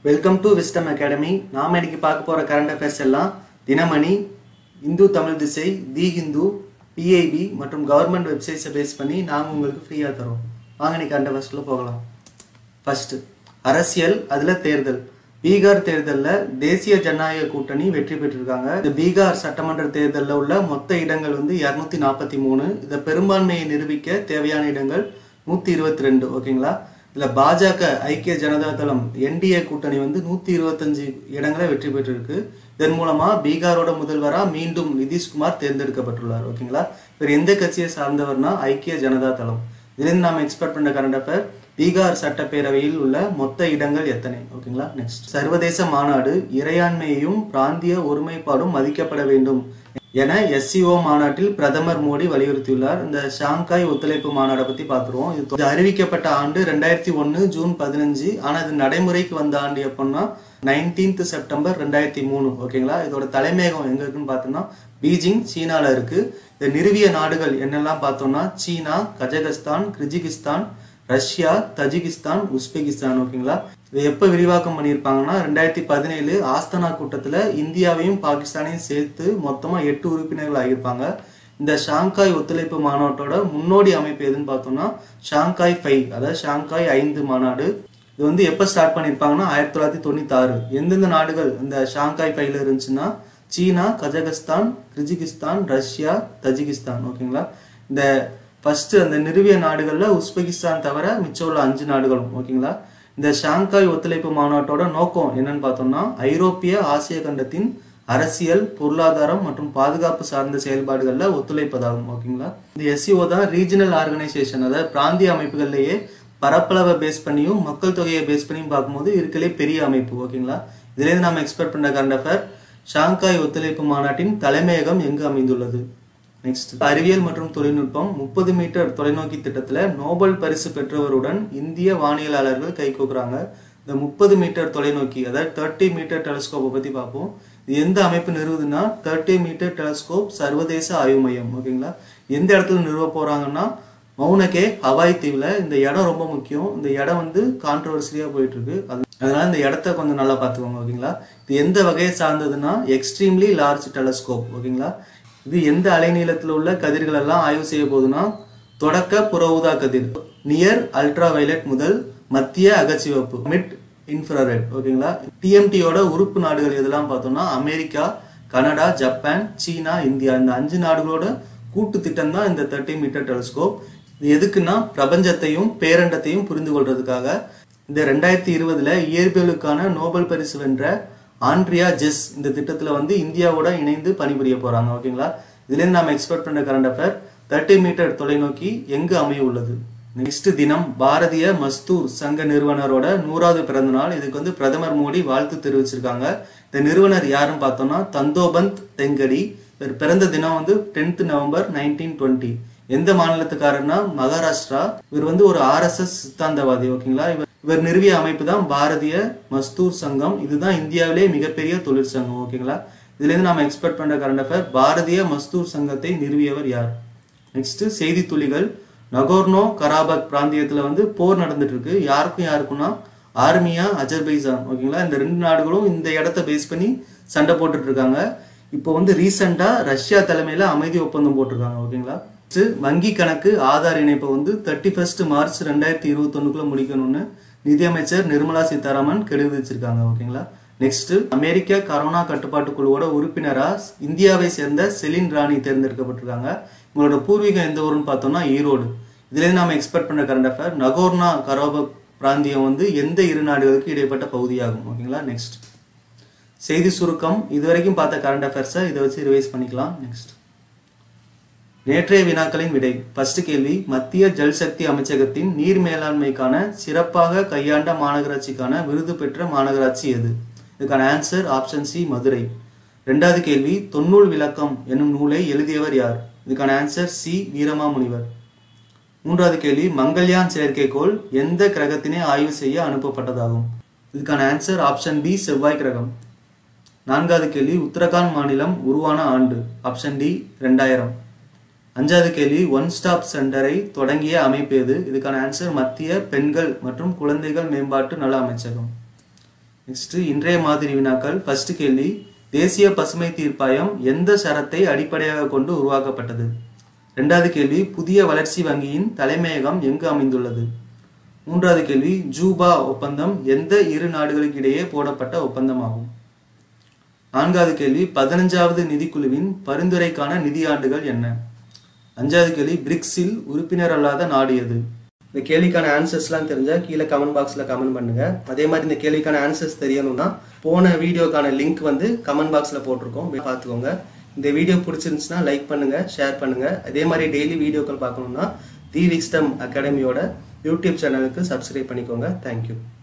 welcome to wisdom academy நாம் இன்னைக்கு பார்க்க போகிற கரண்ட் அஃபேர்ஸ் எல்லாம் தினமணி இந்து தமிழ் திசை தி ஹிந்து பிஐபி மற்றும் கவர்மெண்ட் வெப்சைட்ஸை பேஸ் பண்ணி நாங்கள் உங்களுக்கு ஃப்ரீயாக தரோம் வாங்க இன்னைக்கு கரண்ட் அஃபேர்ஸ்க்குள்ள போகலாம் ஃபர்ஸ்ட் அரசியல் அதில் தேர்தல் பீகார் தேர்தலில் தேசிய ஜனநாயக கூட்டணி வெற்றி பெற்றிருக்காங்க இந்த பீகார் சட்டமன்ற தேர்தலில் உள்ள மொத்த இடங்கள் வந்து இரநூத்தி நாற்பத்தி மூணு இதை பெரும்பான்மையை நிரூபிக்க தேவையான இடங்கள் நூற்றி இருபத்தி ரெண்டு ஓகேங்களா இதில் பாஜக ஐக்கிய ஜனதா தளம் என்டிஏ கூட்டணி வந்து நூற்றி இருபத்தஞ்சு இடங்களை வெற்றி பெற்றிருக்கு இதன் மூலமாக பீகாரோட முதல்வராக மீண்டும் நிதிஷ்குமார் தேர்ந்தெடுக்கப்பட்டுள்ளார் ஓகேங்களா இவர் எந்த கட்சியை சார்ந்தவர்னா ஐக்கிய ஜனதா தளம் இதுலேருந்து நாம் எக்ஸ்பெக்ட் பண்ண கரண்ட் அஃபேர் பீகார் சட்டப்பேரவையில் உள்ள மொத்த இடங்கள் எத்தனை ஓகேங்களா நெக்ஸ்ட் சர்வதேச மாநாடு இறையாண்மையையும் பிராந்திய ஒருமைப்பாடும் மதிக்கப்பட வேண்டும் என எஸ்சிஓ மாநாட்டில் பிரதமர் மோடி வலியுறுத்தியுள்ளார் இந்த ஷாங்காய் ஒத்துழைப்பு மாநாடை பத்தி பார்த்துருவோம் இது இது அறிவிக்கப்பட்ட ஆண்டு ரெண்டாயிரத்தி ஒன்று ஜூன் பதினஞ்சு ஆனால் இது நடைமுறைக்கு வந்த ஆண்டு எப்போன்னா நைன்டீன்த் செப்டம்பர் ரெண்டாயிரத்தி மூணு ஓகேங்களா இதோட தலைமையகம் எங்க இருக்குன்னு பார்த்தோம்னா பீஜிங் சீனால இருக்கு இந்த நிறுவிய நாடுகள் என்னெல்லாம் பார்த்தோம்னா சீனா Kazakhstan Kyrgyzstan Russia Tajikistan Uzbekistan ஓகேங்களா இதை எப்போ விரிவாக்கம் பண்ணியிருப்பாங்கன்னா ரெண்டாயிரத்தி பதினேழு ஆஸ்தானா கூட்டத்தில் இந்தியாவையும் பாகிஸ்தானையும் சேர்த்து மொத்தமாக எட்டு உறுப்பினர்கள் ஆகியிருப்பாங்க இந்த ஷாங்காய் ஒத்துழைப்பு மாநாட்டோட முன்னோடி அமைப்பு எதுன்னு பார்த்தோம்னா ஷாங்காய் ஃபைவ் அதாவது ஷாங்காய் ஐந்து மாநாடு இது வந்து எப்போ ஸ்டார்ட் பண்ணியிருப்பாங்கன்னா ஆயிரத்தி தொள்ளாயிரத்தி தொண்ணூத்தாறு எந்தெந்த நாடுகள் இந்த ஷாங்காய் ஃபைவ்ல இருந்துச்சுன்னா சீனா கஜகஸ்தான் கிர்ஜிகிஸ்தான் ரஷ்யா தஜிகிஸ்தான் ஓகேங்களா இந்த ஃபர்ஸ்ட் அந்த நிறுவிய நாடுகளில் உஸ்பெகிஸ்தான் தவிர மிச்சம் உள்ள அஞ்சு நாடுகளும் ஓகேங்களா இந்த ஷாங்காய் ஒத்துழைப்பு மாநாட்டோட நோக்கம் என்னன்னு பார்த்தோம்னா ஐரோப்பிய ஆசிய கண்டத்தின் அரசியல் பொருளாதாரம் மற்றும் பாதுகாப்பு சார்ந்த செயல்பாடுகளில் ஒத்துழைப்பதாகும் ஓகேங்களா இந்த எஸ்சிஓ தான் ரீஜனல் ஆர்கனைசேஷன் அதாவது பிராந்திய அமைப்புகள்லேயே பரப்பளவை பேஸ் பண்ணியும் மக்கள் தொகையை பேஸ் பண்ணியும் பார்க்கும்போது இருக்கலே பெரிய அமைப்பு ஓகேங்களா இதுலேருந்து நம்ம எக்ஸ்பெக்ட் பண்ண கரண்ட் அஃபேர் ஷாங்காய் ஒத்துழைப்பு மாநாட்டின் தலைமையகம் எங்கு அமைந்துள்ளது நெக்ஸ்ட் அறிவியல் மற்றும் தொழில்நுட்பம் முப்பது மீட்டர் தொலைநோக்கி திட்டத்தில் நோபல் பரிசு பெற்றவருடன் இந்திய வானியலாளர்கள் கைகோக்குறாங்க இந்த முப்பது மீட்டர் தொலைநோக்கி அதாவது தேர்ட்டி மீட்டர் டெலஸ்கோப்பை பற்றி பார்ப்போம் இது எந்த அமைப்பு நிறுவுதுன்னா தேர்ட்டி மீட்டர் டெலஸ்கோப் சர்வதேச ஆய்வு மையம் ஓகேங்களா எந்த இடத்துல நிறுவ போகிறாங்கன்னா மௌனகே ஹவாய் தீவில் இந்த இடம் ரொம்ப முக்கியம் இந்த இடம் வந்து கான்ட்ரவர்சியாக போயிட்டு இருக்கு அது அதனால இந்த இடத்த கொஞ்சம் நல்லா பார்த்துக்கோங்க ஓகேங்களா இது எந்த வகையை சார்ந்ததுன்னா எக்ஸ்ட்ரீம்லி லார்ஜ் டெலஸ்கோப் ஓகேங்களா இது எந்த அலைநீளத்தில் உள்ள கதிர்கள் எல்லாம் ஆய்வு செய்ய போகுதுன்னா தொடக்க புற ஊதா கதிர் நியர் அல்ட்ரா வயலட் முதல் மத்திய அகச்சிவப்பு மிட் இன்ஃப்ராரெட் ஓகேங்களா டிஎம்டியோட உறுப்பு நாடுகள் எதெல்லாம் பார்த்தோம்னா அமெரிக்கா கனடா ஜப்பான் சீனா இந்தியா இந்த அஞ்சு நாடுகளோட கூட்டு திட்டம் தான் இந்த தேர்ட்டி மீட்டர் டெலிஸ்கோப் இது எதுக்குன்னா பிரபஞ்சத்தையும் பேரண்டத்தையும் புரிந்து கொள்றதுக்காக இந்த ரெண்டாயிரத்தி இருபதுல இயற்பியலுக்கான நோபல் பரிசு வென்ற ஆண்ட்ரியா ஜெஸ் இந்த திட்டத்தில் வந்து இந்தியாவோட இணைந்து பணிபுரிய போறாங்க ஓகேங்களா இதுலேருந்து நாம் எக்ஸ்பெக்ட் பண்ண கரண்ட் அஃபேர் தேர்ட்டி மீட்டர் தொலைநோக்கி எங்கு அமைய உள்ளது நெக்ஸ்ட் தினம் பாரதிய மஸ்தூர் சங்க நிறுவனரோட நூறாவது பிறந்த நாள் இதுக்கு வந்து பிரதமர் மோடி வாழ்த்து தெரிவிச்சிருக்காங்க இந்த நிறுவனர் யாருன்னு பார்த்தோம்னா தந்தோபந்த் தெங்கடி இவர் பிறந்த தினம் வந்து டென்த் நவம்பர் நைன்டீன் டுவெண்ட்டி எந்த மாநிலத்துக்காரர்னா மகாராஷ்டிரா இவர் வந்து ஒரு ஆர்எஸ்எஸ் சித்தாந்தவாதி ஓகேங்களா இவர் இவர் நிறுவிய அமைப்பு தான் பாரதிய மஸ்தூர் சங்கம் இதுதான் இந்தியாவிலே மிகப்பெரிய தொழிற்சங்கம் ஓகேங்களா இதுலேருந்து நாம எக்ஸ்பெக்ட் பண்ற கரண்ட் அஃபேர் பாரதிய மஸ்தூர் சங்கத்தை நிறுவியவர் யார் நெக்ஸ்ட் செய்தி துளிகள் நகோர்னோ கராபக் பிராந்தியத்தில் வந்து போர் நடந்துட்டு இருக்கு யாருக்கும் யாருக்கும்னா ஆர்மியா அஜர்பைசான் ஓகேங்களா இந்த ரெண்டு நாடுகளும் இந்த இடத்த பேஸ் பண்ணி சண்டை போட்டுட்டு இருக்காங்க இப்போ வந்து ரீசெண்டாக ரஷ்யா தலைமையில் அமைதி ஒப்பந்தம் போட்டிருக்காங்க ஓகேங்களா வங்கி கணக்கு ஆதார் இணைப்பை வந்து தேர்ட்டி ஃபர்ஸ்ட் மார்ச் ரெண்டாயிரத்தி இருபத்தொன்னுக்குள்ள முடிக்கணும்னு நிதியமைச்சர் நிர்மலா சீதாராமன் கெடு விதிச்சிருக்காங்க ஓகேங்களா நெக்ஸ்ட் அமெரிக்க கரோனா கட்டுப்பாட்டு குழுவோட உறுப்பினரா இந்தியாவை சேர்ந்த செலின் ராணி தேர்ந்தெடுக்கப்பட்டிருக்காங்க உங்களோட பூர்வீகம் எந்த ஊருன்னு பார்த்தோம்னா ஈரோடு இதுலேருந்து நாம எக்ஸ்பெக்ட் பண்ண கரண்ட் அஃபேர் நகோர்னா கரோபக் பிராந்தியம் வந்து எந்த இரு நாடுகளுக்கு இடைப்பட்ட பகுதியாகும் ஓகேங்களா நெக்ஸ்ட் செய்தி சுருக்கம் இதுவரைக்கும் பார்த்த கரண்ட் அஃபேர்ஸை இதை வச்சு ரிவைஸ் பண்ணிக்கலாம் நெக்ஸ்ட் நேற்றைய வினாக்களின் விடை ஃபர்ஸ்ட் கேள்வி மத்திய ஜல் சக்தி அமைச்சகத்தின் நீர் மேலாண்மைக்கான சிறப்பாக கையாண்ட மாநகராட்சிக்கான விருது பெற்ற மாநகராட்சி எது இதுக்கான ஆன்சர் ஆப்ஷன் சி மதுரை ரெண்டாவது கேள்வி தொன்னூல் விளக்கம் என்னும் நூலை எழுதியவர் யார் இதுக்கான ஆன்சர் சி வீரமாமுனிவர் மூன்றாவது கேள்வி மங்கள்யான் செயற்கைக்கோள் எந்த கிரகத்தினை ஆய்வு செய்ய அனுப்பப்பட்டதாகும் இதுக்கான ஆன்சர் ஆப்ஷன் பி செவ்வாய் கிரகம் நான்காவது கேள்வி உத்தரகாண்ட் மாநிலம் உருவான ஆண்டு ஆப்ஷன் டி ரெண்டாயிரம் அஞ்சாவது கேள்வி ஒன் ஸ்டாப் சென்டரை தொடங்கிய அமைப்பு எது இதுக்கான ஆன்சர் மத்திய பெண்கள் மற்றும் குழந்தைகள் மேம்பாட்டு நல அமைச்சகம் நெக்ஸ்ட் இன்றைய மாதிரி வினாக்கள் ஃபர்ஸ்ட் கேள்வி தேசிய பசுமை தீர்ப்பாயம் எந்த சரத்தை அடிப்படையாக கொண்டு உருவாக்கப்பட்டது ரெண்டாவது கேள்வி புதிய வளர்ச்சி வங்கியின் தலைமையகம் எங்கு அமைந்துள்ளது மூன்றாவது கேள்வி ஜூபா ஒப்பந்தம் எந்த இரு நாடுகளுக்கு இடையே போடப்பட்ட ஒப்பந்தமாகும் நான்காவது கேள்வி பதினஞ்சாவது நிதிக்குழுவின் பரிந்துரைக்கான நிதியாண்டுகள் என்ன அஞ்சாவது கேள்வி பிரிக்ஸில் உறுப்பினர் அல்லாத நாடு எது இந்த கேள்விக்கான ஆன்சர்ஸ்லாம் தெரிஞ்சால் கீழே கமெண்ட் பாக்ஸில் கமெண்ட் பண்ணுங்க அதே மாதிரி இந்த கேள்விக்கான ஆன்சர்ஸ் தெரியணும்னா போன வீடியோக்கான லிங்க் வந்து கமெண்ட் பாக்ஸில் போட்டிருக்கோம் போய் பார்த்துக்கோங்க இந்த வீடியோ பிடிச்சிருந்துச்சுன்னா லைக் பண்ணுங்க ஷேர் பண்ணுங்க அதே மாதிரி டெய்லி வீடியோக்கள் பார்க்கணும்னா தி விக்ஸ்டம் அகாடமியோட யூடியூப் சேனலுக்கு சப்ஸ்கிரைப் பண்ணிக்கோங்க தேங்க்யூ